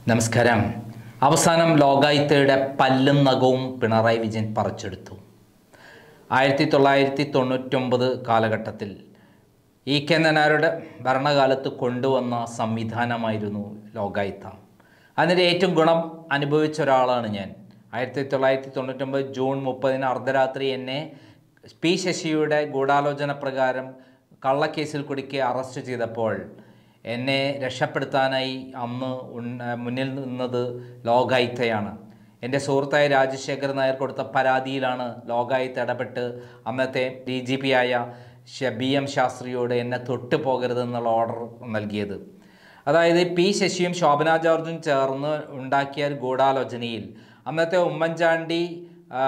നമസ്കാരം അവസാനം ലോകായുത്തയുടെ പല്ലും നഖവും പിണറായി വിജയൻ പറിച്ചെടുത്തു ആയിരത്തി തൊള്ളായിരത്തി തൊണ്ണൂറ്റൊമ്പത് കാലഘട്ടത്തിൽ ഇ കെ നായരുടെ ഭരണകാലത്ത് കൊണ്ടുവന്ന സംവിധാനമായിരുന്നു ലോകായുത്ത അതിൻ്റെ ഏറ്റവും ഗുണം അനുഭവിച്ച ഒരാളാണ് ഞാൻ ആയിരത്തി തൊള്ളായിരത്തി തൊണ്ണൂറ്റൊമ്പത് ജൂൺ മുപ്പതിന് അർദ്ധരാത്രി എന്നെ പി ശശിയുടെ ഗൂഢാലോചന പ്രകാരം കള്ളക്കേസിൽ കുടുക്കി അറസ്റ്റ് ചെയ്തപ്പോൾ എന്നെ രക്ഷപ്പെടുത്താനായി അന്ന് ഉൺ- മുന്നിൽ നിന്നത് ലോകായുത്തയാണ് എൻ്റെ സുഹൃത്തായ രാജശേഖർ നായർ കൊടുത്ത പരാതിയിലാണ് ലോകായുത്ത ഇടപെട്ട് അന്നത്തെ ഡി ജി പി ആയ ശ- ബി എം ശാസ്ത്രിയോട് എന്നെ തൊട്ടു പോകരുതെന്നുള്ള ഓർഡർ നൽകിയത് അതായത് പി ശശിയും ശോഭന ജോർജും ചേർന്ന് ഉണ്ടാക്കിയ ഒരു ഗൂഢാലോചനയിൽ അന്നത്തെ ഉമ്മൻചാണ്ടി ആ,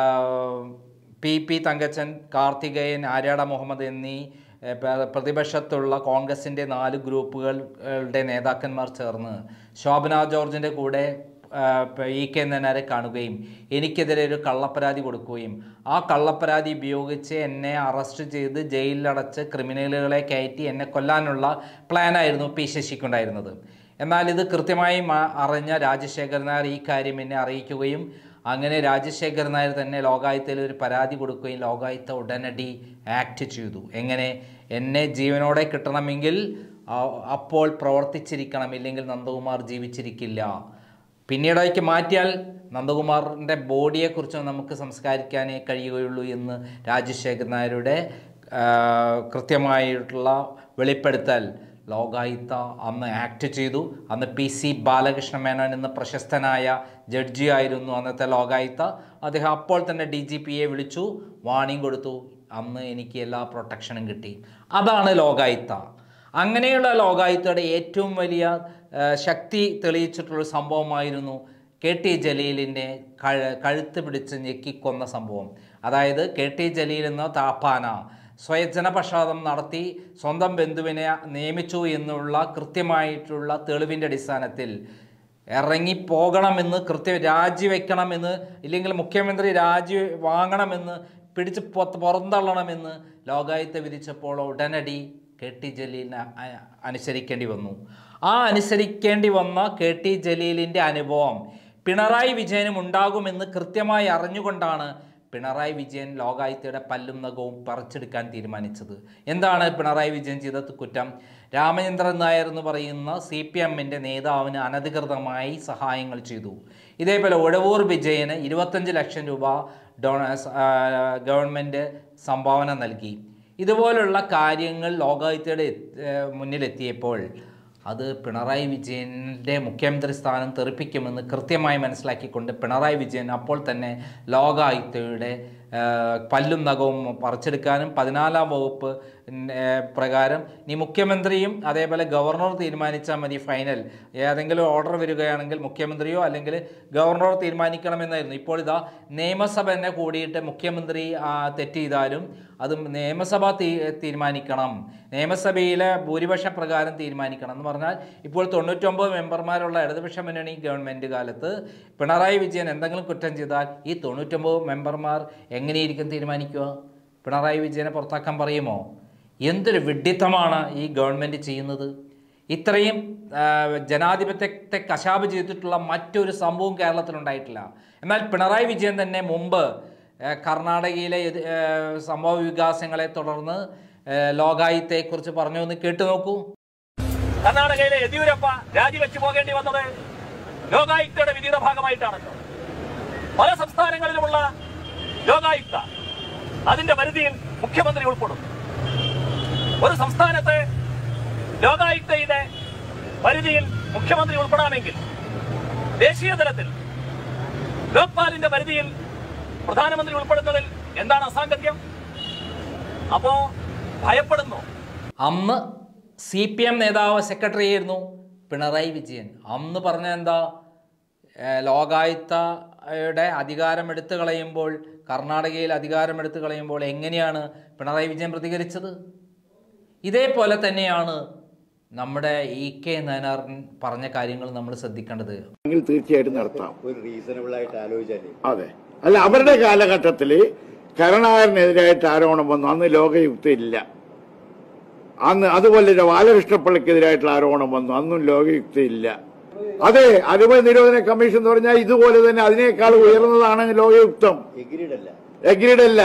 പി പി തങ്കച്ചൻ കാർത്തികേയൻ ആര്യാട മുഹമ്മദ് എന്നീ ഏ, പ്ര- പ്രതിപക്ഷത്തുള്ള കോൺഗ്രസിൻ്റെ നാല് ഗ്രൂപ്പുകളുടെ നേതാക്കന്മാർ ചേർന്ന് ശോഭന ജോർജിൻ്റെ കൂടെ ആ, പ- ഇ കെ നായരെ കാണുകയും എനിക്കെതിരെ ഒരു കള്ളപ്പരാതി കൊടുക്കുകയും ആ കള്ളപ്പരാതി ഉപയോഗിച്ച് എന്നെ അറസ്റ്റ് ചെയ്ത് ജയിലിലടച്ച് ക്രിമിനലുകളെ കയറ്റി എന്നെ കൊല്ലാനുള്ള പ്ലാനായിരുന്നു പി ശശിക്കുണ്ടായിരുന്നത് എന്നാൽ ഇത് കൃത്യമായി മ- അറിഞ്ഞ രാജശേഖർ നായർ ഈ കാര്യം എന്നെ അറിയിക്കുകയും അങ്ങനെ രാജശേഖർ നായർ തന്നെ ലോകായുത്തയിൽ ഒരു പരാതി കൊടുക്കുകയും ലോകായുത്ത ഉടനടി ആക്ട് ചെയ്തു എങ്ങനെ എന്നെ ജീവനോടെ കിട്ടണമെങ്കിൽ ആ- അപ്പോൾ പ്രവർത്തിച്ചിരിക്കണം ഇല്ലെങ്കിൽ നന്ദകുമാർ ജീവിച്ചിരിക്കില്ല പിന്നീടേക്ക് മാറ്റിയാൽ നന്ദകുമാറിൻ്റെ ബോഡിയെക്കുറിച്ച് നമുക്ക് സംസ്കരിക്കാനേ കഴിയുകയുള്ളൂ എന്ന് രാജശേഖർ നായരുടെ ആ, കൃത്യമായിട്ടുള്ള വെളിപ്പെടുത്തൽ ലോകായുത്ത അന്ന് ആക്ട് ചെയ്തു അന്ന് പി സി ബാലകൃഷ്ണ മേനോൻ എന്ന പ്രശസ്തനായ ജഡ്ജിയായിരുന്നു അന്നത്തെ ലോകായുത്ത അദ്ദേഹം അപ്പോൾ തന്നെ ഡി ജി പിയെ വിളിച്ചു വാണിംഗ് കൊടുത്തു അന്ന് എനിക്ക് എല്ലാ പ്രൊട്ടക്ഷനും കിട്ടി അതാണ് ലോകായുത്ത അങ്ങനെയുള്ള ലോകായുത്തയുടെ ഏറ്റവും വലിയ ആ, ശക്തി തെളിയിച്ചിട്ടുള്ള സംഭവമായിരുന്നു കെ ടി ജലീലിൻ്റെ കഴ കഴുത്ത് പിടിച്ച് ഞെക്കിക്കൊന്ന സംഭവം അതായത് കെ ടി ജലീൽ എന്ന താപ്പാന സ്വയജനപക്ഷാതം നടത്തി സ്വന്തം ബന്ധുവിനെ നിയമിച്ചു എന്നുള്ള കൃത്യമായിട്ടുള്ള തെളിവിൻ്റെ അടിസ്ഥാനത്തിൽ ഇറങ്ങി പോകണമെന്ന് കൃത്യം രാജിവെക്കണമെന്ന് ഇല്ലെങ്കിൽ മുഖ്യമന്ത്രി രാജി വാങ്ങണമെന്ന് പിടിച്ച് പൊ- പുറന്തള്ളണമെന്ന് ലോകായുത്ത വിധിച്ചപ്പോൾ ഉടനടി കെ ടി ജലീലിനെ അ- അനുസരിക്കേണ്ടി വന്നു ആ അനുസരിക്കേണ്ടി വന്ന കെ ടി ജലീലിൻ്റെ അനുഭവം പിണറായി വിജയനും ഉണ്ടാകുമെന്ന് കൃത്യമായി അറിഞ്ഞുകൊണ്ടാണ് പിണറായി വിജയൻ ലോകായുത്തയുടെ പല്ലും നഖവും പറിച്ചെടുക്കാൻ തീരുമാനിച്ചത് എന്താണ് പിണറായി വിജയൻ ചെയ്ത കുറ്റം രാമചന്ദ്രൻ നായർ എന്ന് പറയുന്ന സി പി എമ്മിൻ്റെ നേതാവിന് അനധികൃതമായി സഹായങ്ങൾ ചെയ്തു ഇതേപോലെ ഉഴവൂർ വിജയന് ഇരുപത്തഞ്ച് ലക്ഷം രൂപ ഡോണ ആ, ഗവൺമെൻറ് സംഭാവന നൽകി ഇതുപോലുള്ള കാര്യങ്ങൾ ലോകായുത്തയുടെ ഏഹ്, മുന്നിലെത്തിയപ്പോൾ അത് പിണറായി വിജയൻ്റെ മുഖ്യമന്ത്രി സ്ഥാനം തെറിപ്പിക്കുമെന്ന് കൃത്യമായി മനസ്സിലാക്കിക്കൊണ്ട് പിണറായി വിജയൻ അപ്പോൾ തന്നെ ലോകായുക്തയുടെ ഏഹ്, പല്ലും നഖവും പറിച്ചെടുക്കാനും പതിനാലാം വകുപ്പ് ഏഹ്, പ്രകാരം നീ മുഖ്യമന്ത്രിയും അതേപോലെ ഗവർണർ തീരുമാനിച്ചാൽ മതി ഫൈനൽ ഏതെങ്കിലും ഓർഡർ വരികയാണെങ്കിൽ മുഖ്യമന്ത്രിയോ അല്ലെങ്കിൽ ഗവർണറോ തീരുമാനിക്കണമെന്നായിരുന്നു ഇപ്പോൾ ഇതാ നിയമസഭ തന്നെ കൂടിയിട്ട് മുഖ്യമന്ത്രി ആ, തെറ്റ് ചെയ്താലും അത് നിയമസഭ തീ തീരുമാനിക്കണം നിയമസഭയിലെ ഭൂരിപക്ഷ പ്രകാരം തീരുമാനിക്കണം എന്ന് പറഞ്ഞാൽ ഇപ്പോൾ തൊണ്ണൂറ്റൊമ്പത് മെമ്പർമാരുള്ള ഇടതുപക്ഷ മുന്നണി ഗവൺമെൻറ് കാലത്ത് പിണറായി വിജയൻ എന്തെങ്കിലും കുറ്റം ചെയ്താൽ ഈ തൊണ്ണൂറ്റൊമ്പത് മെമ്പർമാർ എങ്ങനെയിരിക്കും തീരുമാനിക്കുക പിണറായി വിജയനെ പുറത്താക്കാൻ പറയുമോ എന്തൊരു വിഡ്ഢിത്തമാണ് ഈ ഗവൺമെൻറ് ചെയ്യുന്നത് ഇത്രയും ആ, ജനാധിപത്യത്തെ കശാപ്പ് ചെയ്തിട്ടുള്ള മറ്റൊരു സംഭവം കേരളത്തിലുണ്ടായിട്ടില്ല എന്നാൽ പിണറായി വിജയൻ തന്നെ മുമ്പ് ആ, കർണാടകയിലെ ഇത്, ആ, സംഭവ വികാസങ്ങളെ തുടർന്ന് ആ, ലോകായുത്തയെക്കുറിച്ച് പറഞ്ഞു എന്ന് കേട്ടു നോക്കൂ കർണാടകയിലെ യെദ്യൂരപ്പ രാജിവെച്ചു പോകേണ്ടി വന്നത് ലോകായുക്തയുടെ വിധിയുടെ ഭാഗമായിട്ടാണല്ലോ പല സംസ്ഥാനങ്ങളിലുമുള്ള ലോകായുക്ത അതിന്റെ പരിധിയിൽ മുഖ്യമന്ത്രി ഉൾപ്പെടും ഒരു സംസ്ഥാനത്ത് ലോകായുക്തയുടെ പരിധിയിൽ മുഖ്യമന്ത്രി ഉൾപ്പെടാമെങ്കിൽ ദേശീയ തലത്തിൽ ലോക്പാലിന്റെ പരിധിയിൽ പ്രധാനമന്ത്രി ഉൾപ്പെടുന്നതിൽ എന്താണ് അസാങ്കത്യം അപ്പോ ഭയപ്പെടുന്നു അന്ന് സി പി എം നേതാവ് സെക്രട്ടറി ആയിരുന്നു പിണറായി വിജയൻ അന്ന് പറഞ്ഞ എന്താ ഏഹ് ലോകായുത്തയുടെ അധികാരം എടുത്തു കളയുമ്പോൾ കർണാടകയിൽ അധികാരം എടുത്തു കളയുമ്പോൾ എങ്ങനെയാണ് പിണറായി വിജയൻ പ്രതികരിച്ചത് ഇതേപോലെ തന്നെയാണ് നമ്മുടെ ഇ കെ നയനാർ പറഞ്ഞ കാര്യങ്ങൾ നമ്മൾ ശ്രദ്ധിക്കേണ്ടത് എങ്കിൽ തീർച്ചയായിട്ടും നടത്താം ഒരു റീസണബിൾ ആയിട്ട് ആലോചിച്ചാലേ അതെ അല്ല അവരുടെ കാലഘട്ടത്തിൽ കരുണാകരനെതിരായിട്ട് ആരോപണം വന്നു അന്ന് ലോകയുക്ത ഇല്ല അന്ന് അതുപോലെ ബാലകൃഷ്ണപ്പിള്ളക്കെതിരായിട്ടുള്ള ആരോപണം വന്നു അന്നും ലോകയുക്ത ഇല്ല അതെ അഴിമതി നിരോധന കമ്മീഷൻ എന്ന് പറഞ്ഞാൽ ഇതുപോലെ തന്നെ അതിനേക്കാൾ ഉയർന്നതാണ് ലോകയുക്തം എഗ്രീഡ് അല്ല എഗ്രീഡ് അല്ല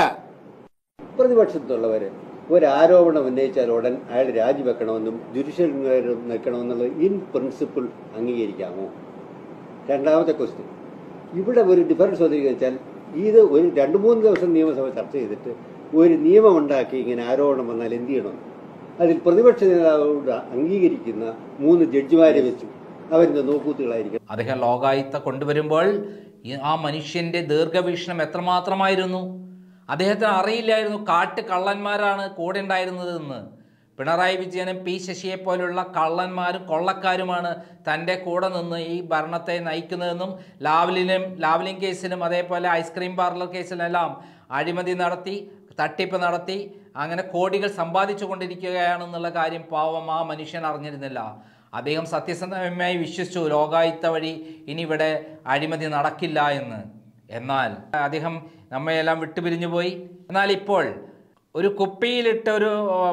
പ്രതിപക്ഷത്തുള്ളവര് ഒരു ആരോപണം ഉന്നയിച്ചാൽ ഉടൻ അയാൾ രാജിവെക്കണമെന്നും ജുഡീഷ്യൽ നിൽക്കണമെന്നുള്ളത് ഇൻ പ്രിൻസിപ്പിൾ അംഗീകരിക്കാമോ രണ്ടാമത്തെ ക്വസ്റ്റ്യൻ ഇവിടെ ഒരു ഡിഫറൻസ് വന്നിരിക്കുന്നത് വെച്ചാൽ ഇത് ഒരു രണ്ട് മൂന്ന് ദിവസം നിയമസഭ ചർച്ച ചെയ്തിട്ട് ഒരു നിയമം ഉണ്ടാക്കി ഇങ്ങനെ ആരോപണം വന്നാൽ എന്ത് ചെയ്യണം അതിൽ പ്രതിപക്ഷ നേതാവോട് അംഗീകരിക്കുന്ന മൂന്ന് ജഡ്ജിമാരെ വെച്ചു അവരിന്ന് നോക്കൂത്തുകളായിരിക്കും അദ്ദേഹം ലോകായുക്ത കൊണ്ടുവരുമ്പോൾ ഈ ആ മനുഷ്യൻ്റെ ദീർഘവീക്ഷണം എത്രമാത്രമായിരുന്നു അദ്ദേഹത്തിന് അറിയില്ലായിരുന്നു കാട്ട് കള്ളന്മാരാണ് കൂടെ ഉണ്ടായിരുന്നതെന്ന് പിണറായി വിജയനും പി ശശിയെ പോലുള്ള കള്ളന്മാരും കൊള്ളക്കാരുമാണ് തൻ്റെ കൂടെ നിന്ന് ഈ ഭരണത്തെ നയിക്കുന്നതെന്നും ലാവലിനും ലാവലിംഗ് കേസിലും അതേപോലെ ഐസ്ക്രീം പാർലർ കേസിലെല്ലാം അഴിമതി നടത്തി തട്ടിപ്പ് നടത്തി അങ്ങനെ കോടികൾ സമ്പാദിച്ചു കൊണ്ടിരിക്കുകയാണെന്നുള്ള കാര്യം പാവം ആ മനുഷ്യൻ അറിഞ്ഞിരുന്നില്ല അദ്ദേഹം സത്യസന്ധമായി വിശ്വസിച്ചു ലോകായുക്ത വഴി ഇനി ഇവിടെ അഴിമതി നടക്കില്ല എന്ന് എന്നാൽ അദ്ദേഹം നമ്മയെല്ലാം വിട്ടുപിരിഞ്ഞു പോയി എന്നാൽ ഇപ്പോൾ ഒരു കുപ്പിയിലിട്ട് ഒരു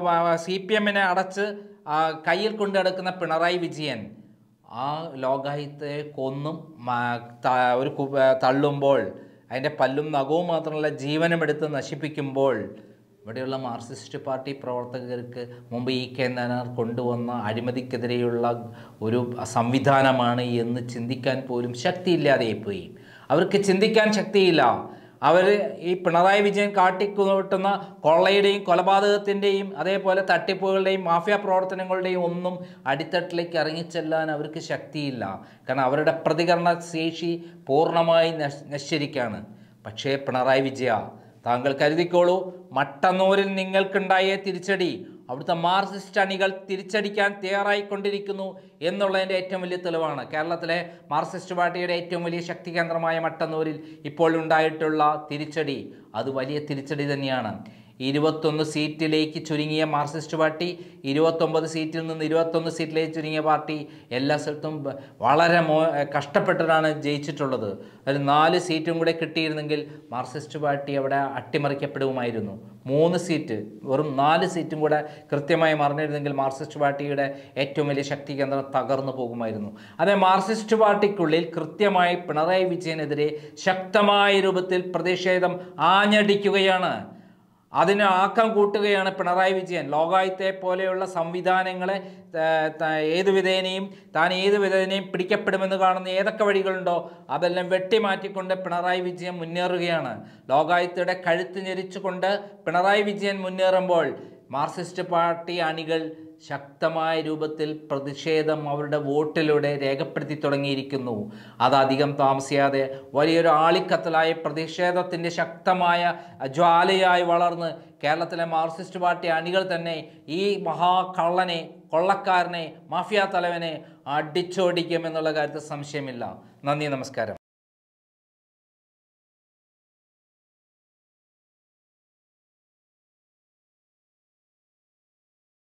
സി പി എമ്മിനെ അടച്ച് ആ, കയ്യിൽ കൊണ്ടു നടക്കുന്ന പിണറായി വിജയൻ ആ ലോകായുത്തെ കൊന്നും മ- ത- ഒരു കു- തള്ളുമ്പോൾ അതിൻ്റെ പല്ലും നഖവും മാത്രമല്ല ജീവനും എടുത്ത് നശിപ്പിക്കുമ്പോൾ ഇവിടെയുള്ള മാർക്സിസ്റ്റ് പാർട്ടി പ്രവർത്തകർക്ക് മുമ്പ് ഈ കെ നായനാർ കൊണ്ടുവന്ന അഴിമതിക്കെതിരെയുള്ള ഒരു സംവിധാനമാണ് എന്ന് ചിന്തിക്കാൻ പോലും ശക്തിയില്ലാതെയായിപ്പോയി അവർക്ക് ചിന്തിക്കാൻ ശക്തിയില്ല അവർ ഈ പിണറായി വിജയൻ കാട്ടിക്കൂട്ടുന്ന കൊള്ളയുടെയും കൊലപാതകത്തിൻ്റെയും അതേപോലെ തട്ടിപ്പുകളുടെയും മാഫിയ പ്രവർത്തനങ്ങളുടെയും ഒന്നും അടിത്തട്ടിലേക്ക് ഇറങ്ങിച്ചെല്ലാൻ അവർക്ക് ശക്തിയില്ല കാരണം അവരുടെ പ്രതികരണ ശേഷി പൂർണ്ണമായി നശ് നശ്വരിക്കാണ് പക്ഷേ പിണറായി വിജയ താങ്കൾ കരുതിക്കോളൂ മട്ടന്നൂരിൽ നിങ്ങൾക്കുണ്ടായ തിരിച്ചടി അവിടുത്തെ മാർക്സിസ്റ്റ് അണികൾ തിരിച്ചടിക്കാൻ തയ്യാറായിക്കൊണ്ടിരിക്കുന്നു എന്നുള്ളതിൻ്റെ ഏറ്റവും വലിയ തെളിവാണ് കേരളത്തിലെ മാർക്സിസ്റ്റ് പാർട്ടിയുടെ ഏറ്റവും വലിയ ശക്തി കേന്ദ്രമായ മട്ടന്നൂരിൽ ഇപ്പോൾ ഉണ്ടായിട്ടുള്ള തിരിച്ചടി അത് വലിയ തിരിച്ചടി തന്നെയാണ് ഇരുപത്തൊന്ന് സീറ്റിലേക്ക് ചുരുങ്ങിയ മാർക്സിസ്റ്റ് പാർട്ടി ഇരുപത്തൊമ്പത് സീറ്റിൽ നിന്ന് ഇരുപത്തൊന്ന് സീറ്റിലേക്ക് ചുരുങ്ങിയ പാർട്ടി എല്ലാ സ്ഥലത്തും ബ- വളരെ മോ കഷ്ടപ്പെട്ടിട്ടാണ് ജയിച്ചിട്ടുള്ളത് അതിൽ നാല് സീറ്റും കൂടെ കിട്ടിയിരുന്നെങ്കിൽ മാർക്സിസ്റ്റ് പാർട്ടി അവിടെ അട്ടിമറിക്കപ്പെടുമായിരുന്നു മൂന്ന് സീറ്റ് വെറും നാല് സീറ്റും കൂടെ കൃത്യമായി മറിഞ്ഞിരുന്നെങ്കിൽ മാർക്സിസ്റ്റ് പാർട്ടിയുടെ ഏറ്റവും വലിയ ശക്തി കേന്ദ്രം തകർന്നു പോകുമായിരുന്നു അതേ മാർക്സിസ്റ്റ് പാർട്ടിക്കുള്ളിൽ കൃത്യമായി പിണറായി വിജയനെതിരെ ശക്തമായ രൂപത്തിൽ പ്രതിഷേധം ആഞ്ഞടിക്കുകയാണ് അതിന് ആക്കം കൂട്ടുകയാണ് പിണറായി വിജയൻ ലോകായുത്തെ പോലെയുള്ള സംവിധാനങ്ങളെ ആ, ത- ഏത് വിധേനയും താൻ ഏത് വിധേനയും പിടിക്കപ്പെടുമെന്ന് കാണുന്ന ഏതൊക്കെ വഴികളുണ്ടോ അതെല്ലാം വെട്ടിമാറ്റിക്കൊണ്ട് പിണറായി വിജയൻ മുന്നേറുകയാണ് ലോകായുത്തയുടെ കഴുത്ത് ഞെരിച്ചുകൊണ്ട് പിണറായി വിജയൻ മുന്നേറുമ്പോൾ മാർക്സിസ്റ്റ് പാർട്ടി അണികൾ ശക്തമായ രൂപത്തിൽ പ്രതിഷേധം അവരുടെ വോട്ടിലൂടെ രേഖപ്പെടുത്തി തുടങ്ങിയിരിക്കുന്നു അതധികം താമസിയാതെ വലിയൊരു ആളിക്കത്തലായ പ്രതിഷേധത്തിൻ്റെ ശക്തമായ ജ്വാലയായി വളർന്ന് കേരളത്തിലെ മാർക്സിസ്റ്റ് പാർട്ടി അണികൾ തന്നെ ഈ മഹാകള്ളനെ കൊള്ളക്കാരനെ മാഫിയ തലവനെ അടിച്ചോടിക്കും എന്നുള്ള കാര്യത്തിൽ സംശയമില്ല നന്ദി നമസ്കാരം